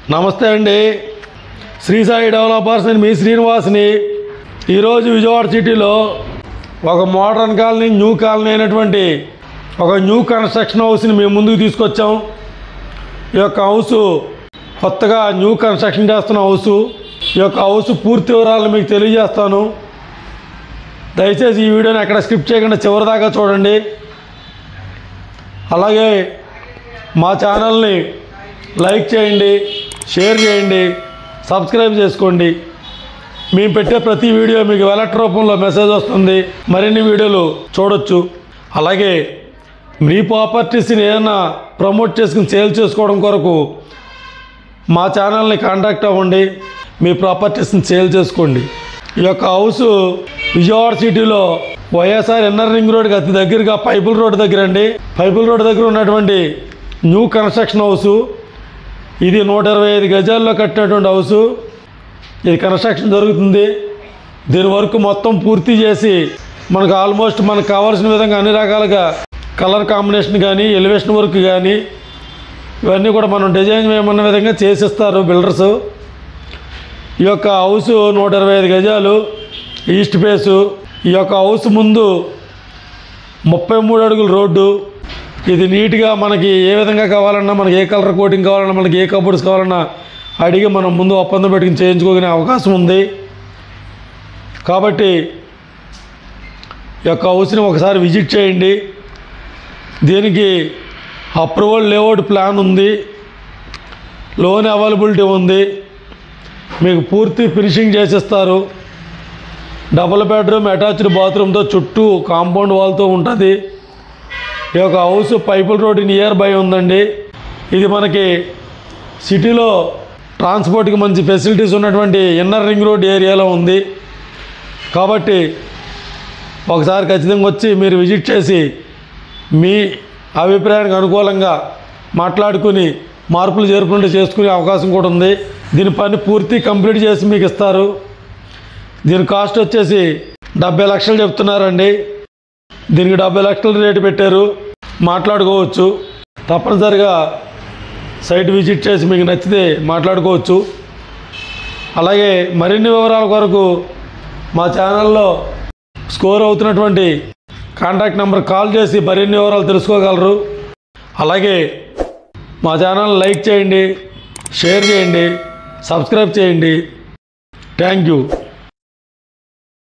నమస్తే అండి శ్రీ సాయి డెవలపర్స్ నేను మీ శ్రీనివాస్ని ఈరోజు విజయవాడ సిటీలో ఒక మోడర్న్ కాలనీ న్యూ కాలనీ అయినటువంటి ఒక న్యూ కన్స్ట్రక్షన్ హౌస్ని మేము ముందుకు తీసుకొచ్చాం ఈ యొక్క హౌస్ కొత్తగా న్యూ కన్స్ట్రక్షన్ చేస్తున్న హౌస్ ఈ యొక్క హౌస్ పూర్తి వివరాలను మీకు తెలియజేస్తాను దయచేసి ఈ వీడియోని ఎక్కడ స్కిప్ చేయకుండా చివరి దాకా చూడండి అలాగే మా ఛానల్ని లైక్ చేయండి షేర్ చేయండి సబ్స్క్రైబ్ చేసుకోండి మేము పెట్టే ప్రతి వీడియో మీకు వెలట్ రూపంలో మెసేజ్ వస్తుంది మరిన్ని వీడియోలు చూడొచ్చు అలాగే మీ ప్రాపర్టీస్ని ఏదైనా ప్రమోట్ చేసుకుని సేల్ చేసుకోవడం కొరకు మా ఛానల్ని కాంటాక్ట్ అవ్వండి మీ ప్రాపర్టీస్ని సేల్ చేసుకోండి ఈ యొక్క హౌస్ విజయవాడ సిటీలో వైఎస్ఆర్ ఎన్ఆర్ రింగ్ రోడ్కి అతి దగ్గరగా పైపుల్ రోడ్ దగ్గర అండి పైపుల్ రోడ్ దగ్గర ఉన్నటువంటి న్యూ కన్స్ట్రక్షన్ హౌస్ ఇది నూట ఇరవై ఐదు గజాల్లో కట్టినటువంటి హౌస్ ఇది కన్స్ట్రక్షన్ జరుగుతుంది దీని వర్క్ మొత్తం పూర్తి చేసి మనకు ఆల్మోస్ట్ మనకు కావాల్సిన విధంగా అన్ని రకాలుగా కలర్ కాంబినేషన్ కానీ ఎలివేషన్ వర్క్ కానీ ఇవన్నీ కూడా మనం డిజైన్ వేయమన్న విధంగా చేసిస్తారు బిల్డర్స్ ఈ యొక్క హౌస్ నూట ఇరవై ఐదు గజాలు ఈస్ట్ ఫేసు ఈ యొక్క హౌస్ ముందు ముప్పై మూడు అడుగుల రోడ్డు ఇది నీట్గా మనకి ఏ విధంగా కావాలన్నా మనకి ఏ కలర్ కోటింగ్ కావాలన్నా మనకి ఏ కబోర్డ్స్ కావాలన్నా అడిగి మనం ముందు ఒప్పందం పెట్టుకుని చేయించుకోగలిగే అవకాశం ఉంది కాబట్టి ఈ యొక్క హౌస్ని ఒకసారి విజిట్ చేయండి దీనికి అప్రూవల్ లేఅవుట్ ప్లాన్ ఉంది లోన్ అవైలబిలిటీ ఉంది మీకు పూర్తి ఫినిషింగ్ చేసిస్తారు డబుల్ బెడ్రూమ్ అటాచ్డ్ బాత్రూమ్తో చుట్టూ కాంపౌండ్ వాల్తో ఉంటుంది ఈ యొక్క హౌస్ పైపుల్ రోడ్ నియర్ బై ఉందండి ఇది మనకి సిటీలో ట్రాన్స్పోర్ట్కి మంచి ఫెసిలిటీస్ ఉన్నటువంటి ఇన్నర్ రింగ్ రోడ్ ఏరియాలో ఉంది కాబట్టి ఒకసారి ఖచ్చితంగా వచ్చి మీరు విజిట్ చేసి మీ అభిప్రాయానికి అనుకూలంగా మాట్లాడుకుని మార్పులు చేర్పులు చేసుకునే అవకాశం కూడా ఉంది దీని పని పూర్తి కంప్లీట్ చేసి మీకు ఇస్తారు దీని కాస్ట్ వచ్చేసి డెబ్బై లక్షలు చెప్తున్నారండి దీనికి డెబ్బై లక్షల రేటు పెట్టారు మాట్లాడుకోవచ్చు తప్పనిసరిగా సైట్ విజిట్ చేసి మీకు నచ్చితే మాట్లాడుకోవచ్చు అలాగే మరిన్ని వివరాల కొరకు మా ఛానల్లో స్కోర్ అవుతున్నటువంటి కాంటాక్ట్ నెంబర్ కాల్ చేసి మరిన్ని వివరాలు తెలుసుకోగలరు అలాగే మా ఛానల్ లైక్ చేయండి షేర్ చేయండి సబ్స్క్రైబ్ చేయండి థ్యాంక్ యూ